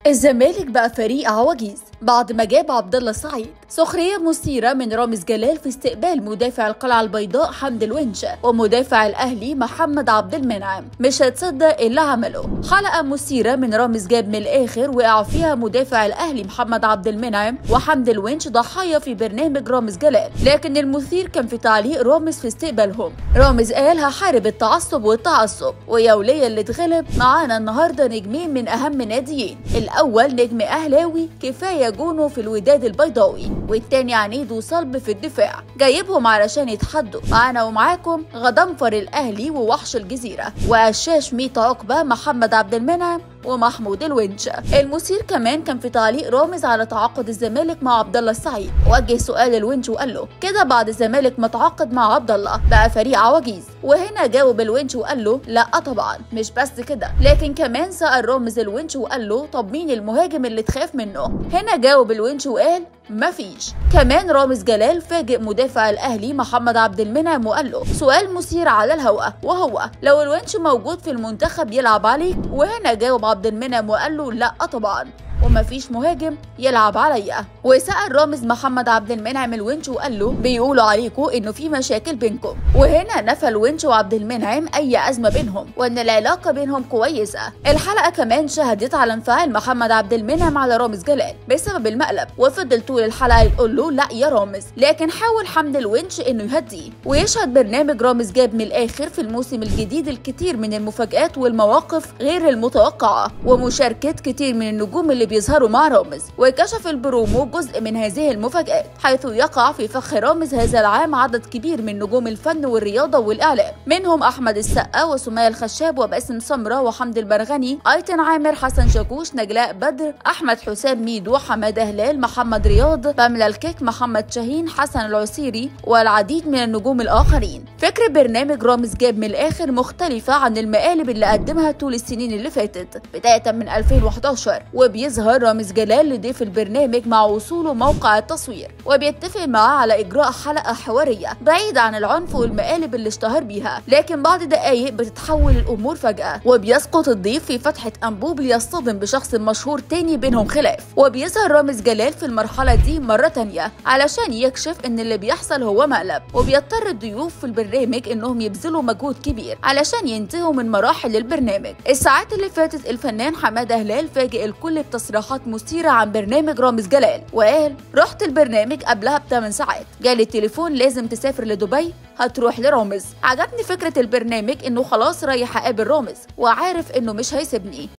الزمالك بقى فريق عواجيز بعد ما جاب عبد الله السعيد سخريه مثيره من رامز جلال في استقبال مدافع القلعه البيضاء حمد الونش ومدافع الاهلي محمد عبد المنعم مش هتصدق اللي عمله حلقه مثيره من رامز جاب من الاخر وقع فيها مدافع الاهلي محمد عبد المنعم وحمد الونش ضحايا في برنامج رامز جلال لكن المثير كان في تعليق رامز في استقبالهم رامز قال هحارب التعصب والتعصب ويا وليا اللي اتغلب معانا النهارده نجمين من اهم ناديين الاول نجم اهلاوي كفايه جونه في الوداد البيضاوي والتاني عنيد وصلب في الدفاع جايبهم علشان يتحدوا معانا ومعاكم غضنفر الاهلي ووحش الجزيره وقشاش ميت عقبه محمد عبد المنعم ومحمود الونش المثير كمان كان في تعليق رامز على تعاقد الزمالك مع عبد الله السعيد وجه سؤال الونش وقال له كده بعد الزمالك ما تعاقد مع عبد الله بقى فريق عواجيز وهنا جاوب الونش وقال له لا طبعا مش بس كده لكن كمان سأل رامز الونش وقال له طب مين المهاجم اللي تخاف منه هنا جاوب الونش وقال مفيش كمان رامز جلال فاجئ مدافع الاهلي محمد عبد المنعم وقال له سؤال مثير على الهواء وهو لو الونش موجود في المنتخب يلعب عليك وهنا جاوب عبد المنعم وقال له لا طبعا ومفيش مهاجم يلعب عليا وسأل رامز محمد عبد المنعم الونش وقال له بيقولوا عليكم انه في مشاكل بينكم وهنا نفى الونش وعبد المنعم اي ازمه بينهم وان العلاقه بينهم كويسه الحلقه كمان شهدت على انفعال محمد عبد المنعم على رامز جلال بسبب المقلب وفضل طول الحلقه يقول له لا يا رامز لكن حاول حمد الونش انه يهديه ويشهد برنامج رامز جاب من الاخر في الموسم الجديد الكثير من المفاجات والمواقف غير المتوقعه ومشاركه كتير من النجوم اللي بيظهروا مع رامز وكشف البرومو جزء من هذه المفاجآت حيث يقع في فخ رامز هذا العام عدد كبير من نجوم الفن والرياضة والإعلام منهم أحمد السقا وسمية الخشاب وباسم سمرة وحمد البرغني أيتن عامر حسن شاكوش نجلاء بدر أحمد حسام ميدو حمادة هلال محمد رياض باملا الكيك محمد شاهين حسن العسيري والعديد من النجوم الآخرين فكر برنامج رامز جاب من الآخر مختلفة عن المقالب اللي قدمها طول السنين اللي فاتت بداية من 2011 وبيظهر رامز جلال لضيف البرنامج مع وصوله موقع التصوير وبيتفق معاه على إجراء حلقة حوارية بعيدة عن العنف والمقالب اللي اشتهر بيها لكن بعد دقايق بتتحول الأمور فجأة وبيسقط الضيف في فتحة أنبوب ليصطدم بشخص مشهور تاني بينهم خلاف وبيظهر رامز جلال في المرحلة دي مرة تانية علشان يكشف إن اللي بيحصل هو مقلب وبيضطر الضيوف في البرنامج إنهم يبذلوا مجهود كبير علشان ينتهوا من مراحل البرنامج الساعات اللي فاتت الفنان حمادة هلال فاجئ الكل بتصريحات مثيرة عن برنامج رامز جلال وقال رحت البرنامج قبلها بثمان ساعات جالي التليفون لازم تسافر لدبي هتروح لرامز عجبني فكرة البرنامج انه خلاص رايح اقابل رامز وعارف انه مش هيسيبني